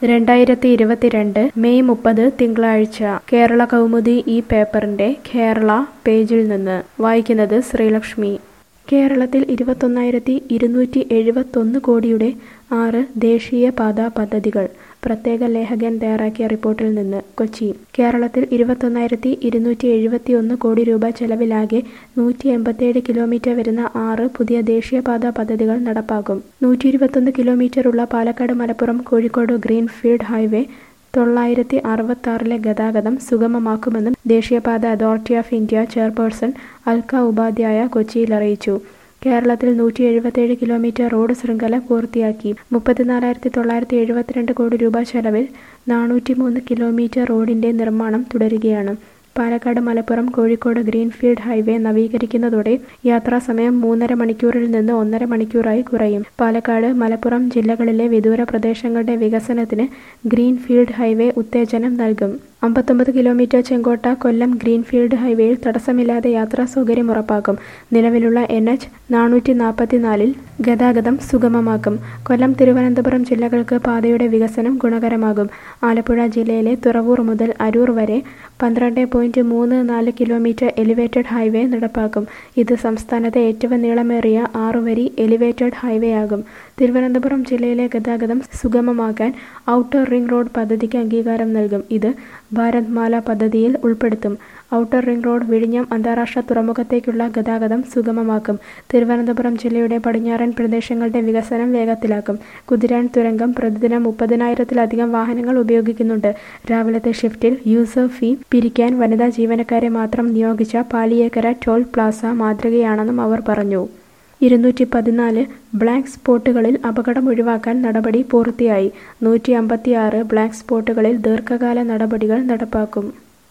രണ്ടായിരത്തി ഇരുപത്തിരണ്ട് മെയ് മുപ്പത് തിങ്കളാഴ്ച കേരള കൗമുദി ഈ പേപ്പറിന്റെ കേരള പേജിൽ നിന്ന് വായിക്കുന്നത് ശ്രീലക്ഷ്മി കേരളത്തിൽ ഇരുപത്തൊന്നായിരത്തി ഇരുന്നൂറ്റി എഴുപത്തൊന്ന് കോടിയുടെ ആറ് ദേശീയപാത പദ്ധതികൾ പ്രത്യേക ലേഖകൻ തയ്യാറാക്കിയ റിപ്പോർട്ടിൽ നിന്ന് കൊച്ചി കേരളത്തിൽ ഇരുപത്തൊന്നായിരത്തി ഇരുന്നൂറ്റി എഴുപത്തിയൊന്ന് കോടി രൂപ ചെലവിലാകെ നൂറ്റി എൺപത്തിയേഴ് കിലോമീറ്റർ വരുന്ന ആറ് പുതിയ ദേശീയപാത പദ്ധതികൾ നടപ്പാക്കും നൂറ്റി ഇരുപത്തൊന്ന് കിലോമീറ്ററുള്ള പാലക്കാട് മലപ്പുറം കോഴിക്കോട് ഗ്രീൻഫീൽഡ് ഹൈവേ തൊള്ളായിരത്തി അറുപത്താറിലെ ഗതാഗതം സുഗമമാക്കുമെന്നും ദേശീയപാത authority of India chairperson Alka Upadhyaya കൊച്ചിയിൽ അറിയിച്ചു കേരളത്തിൽ നൂറ്റി എഴുപത്തേഴ് കിലോമീറ്റർ റോഡ് ശൃംഖല പൂർത്തിയാക്കി മുപ്പത്തിനാലായിരത്തി തൊള്ളായിരത്തി എഴുപത്തിരണ്ട് കോടി രൂപ ചെലവിൽ നാനൂറ്റി മൂന്ന് കിലോമീറ്റർ റോഡിന്റെ നിർമ്മാണം തുടരുകയാണ് പാലക്കാട് മലപ്പുറം കോഴിക്കോട് ഗ്രീൻഫീൽഡ് ഹൈവേ നവീകരിക്കുന്നതോടെ യാത്രാസമയം മൂന്നര മണിക്കൂറിൽ നിന്ന് ഒന്നര മണിക്കൂറായി കുറയും പാലക്കാട് മലപ്പുറം ജില്ലകളിലെ വിദൂര പ്രദേശങ്ങളുടെ വികസനത്തിന് ഗ്രീൻഫീൽഡ് ഹൈവേ ഉത്തേജനം നൽകും അമ്പത്തൊമ്പത് കിലോമീറ്റർ ചെങ്കോട്ട കൊല്ലം ഗ്രീൻഫീൽഡ് ഹൈവേയിൽ തടസ്സമില്ലാതെ യാത്രാ സൗകര്യം ഉറപ്പാക്കും നിലവിലുള്ള എൻ എച്ച് നാനൂറ്റി നാൽപ്പത്തിനാലിൽ ഗതാഗതം സുഗമമാക്കും കൊല്ലം തിരുവനന്തപുരം ജില്ലകൾക്ക് പാതയുടെ വികസനം ഗുണകരമാകും ആലപ്പുഴ ജില്ലയിലെ തുറവൂർ മുതൽ അരൂർ വരെ പന്ത്രണ്ട് പോയിന്റ് മൂന്ന് നാല് കിലോമീറ്റർ എലിവേറ്റഡ് ഹൈവേ നടപ്പാക്കും ഇത് സംസ്ഥാനത്തെ ഏറ്റവും നീളമേറിയ ആറുവരി എലിവേറ്റഡ് ഹൈവേ ആകും തിരുവനന്തപുരം ജില്ലയിലെ ഗതാഗതം സുഗമമാക്കാൻ ഔട്ടർ റിംഗ് റോഡ് പദ്ധതിക്ക് അംഗീകാരം നൽകും ഇത് ഭാരത് മാല പദ്ധതിയിൽ ഉൾപ്പെടുത്തും ഔട്ടർ റിംഗ് റോഡ് വിഴിഞ്ഞം അന്താരാഷ്ട്ര തുറമുഖത്തേക്കുള്ള ഗതാഗതം സുഗമമാക്കും തിരുവനന്തപുരം ജില്ലയുടെ പടിഞ്ഞാറൻ പ്രദേശങ്ങളുടെ വികസനം വേഗത്തിലാക്കും കുതിരാൻ തുരങ്കം പ്രതിദിനം മുപ്പതിനായിരത്തിലധികം വാഹനങ്ങൾ ഉപയോഗിക്കുന്നുണ്ട് രാവിലത്തെ ഷിഫ്റ്റിൽ യൂസർ ഫീ പിരിക്കാൻ വനിതാ ജീവനക്കാരെ മാത്രം നിയോഗിച്ച പാലിയേക്കര ടോൾ പ്ലാസ മാതൃകയാണെന്നും അവർ പറഞ്ഞു ഇരുന്നൂറ്റി പതിനാല് ബ്ലാക്ക് സ്പോട്ടുകളിൽ അപകടം ഒഴിവാക്കാൻ നടപടി പൂർത്തിയായി നൂറ്റി അമ്പത്തിയാറ് ബ്ലാക്ക് സ്പോട്ടുകളിൽ ദീർഘകാല നടപടികൾ നടപ്പാക്കും